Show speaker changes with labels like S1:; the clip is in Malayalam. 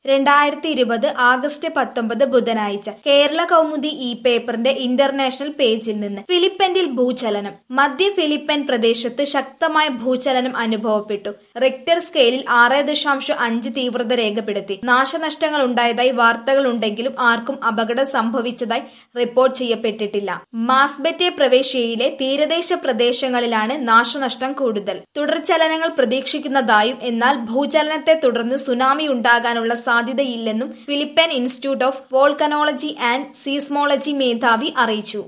S1: രണ്ടായിരത്തി ഇരുപത് ആഗസ്റ്റ് പത്തൊമ്പത് ബുധനാഴ്ച കേരള കൗമുദി ഈ പേപ്പറിന്റെ ഇന്റർനാഷണൽ പേജിൽ നിന്ന് ഫിലിപ്പൈനിൽ ഭൂചലനം മധ്യ ഫിലിപ്പൈൻ പ്രദേശത്ത് ശക്തമായ ഭൂചലനം അനുഭവപ്പെട്ടു റിക്ടർ സ്കെയിലിൽ ആറ് ദശാംശം അഞ്ച് തീവ്രത രേഖപ്പെടുത്തി നാശനഷ്ടങ്ങൾ ഉണ്ടായതായി വാർത്തകളുണ്ടെങ്കിലും ആർക്കും അപകടം സംഭവിച്ചതായി റിപ്പോർട്ട് ചെയ്യപ്പെട്ടിട്ടില്ല മാസ്ബെറ്റെ പ്രവേശ്യയിലെ തീരദേശ പ്രദേശങ്ങളിലാണ് നാശനഷ്ടം കൂടുതൽ തുടർചലനങ്ങൾ പ്രതീക്ഷിക്കുന്നതായും എന്നാൽ ഭൂചലനത്തെ തുടർന്ന് സുനാമി ഉണ്ടാകാനുള്ള സാധ്യതയില്ലെന്നും Philippine Institute of Volcanology and Seismology മേധാവി അറിയിച്ചു